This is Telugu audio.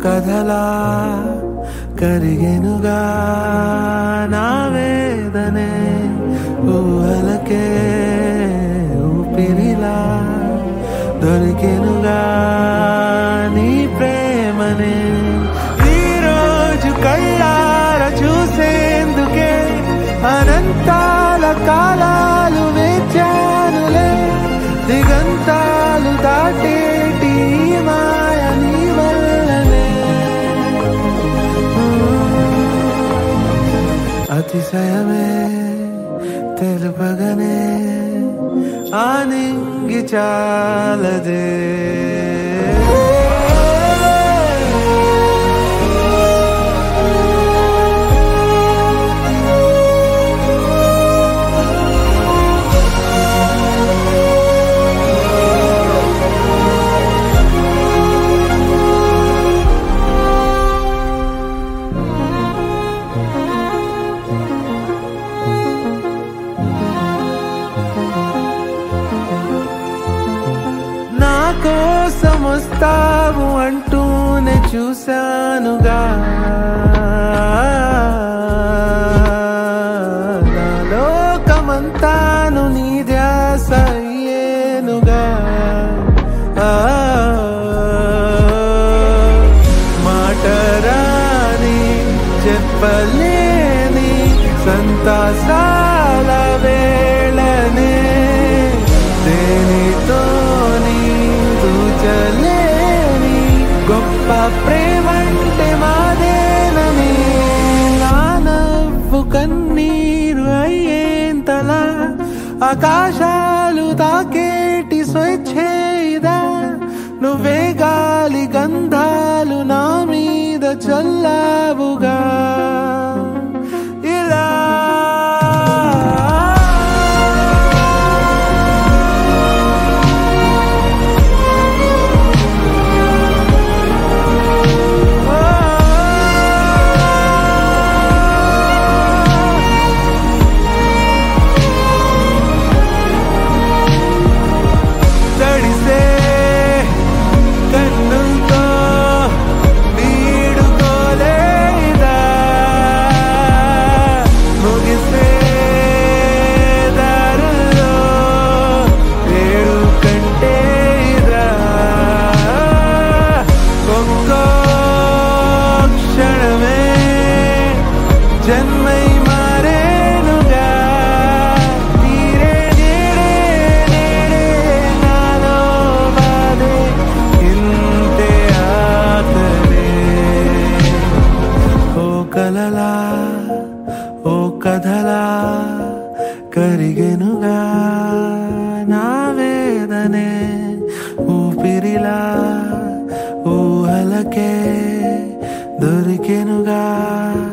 కథలా కరిగెనుగా నా వేదనే ఊహలకే ఊపిరిలా దొరికెనుగా నీ ప్రేమనే ఈ రోజు కళ్ళార చూసేందుకే అనంతాల కాలాలు వేచానులే దిగంతాలు దాటేటి ఈ మాయ నీ వల్లనే అతిశయమే తెలుపగనే ఆనింగి చాలదే నా కోసం వస్తావు అంటూనే చూశానుగా నా లోకమంతాను నీ ధ్యాస అయ్యేనుగా ఆ, మాటరాని చెప్పలేని సంతాసాల వేళనే దేనితోని తూచలేని గొప్ప ప్రేమంటే మాదేనని నా నవ్వు కన్నీరు అయ్యేంతలా ఆకాశాలు తాకేటి స్వేచ్ఛేదా నువ్వే గాలి గంధాలు నా మీద చల్లావుగా ఇలా తడిసే కన్నులతో వీడుకోలేదా ముగిసే దారుల్లో ఏడు కంటే ఇదా ఒక్కో క్షణమే జన్మై మారేనుగా తీరే నేడే నేడే నాలో బాధే ఇంతే ఆఖరే ఓ కలలా ఓ కథలా కరిగెనుగా నా వేదనే ఊపిరిలా ఊహలకే దొరికెనుగా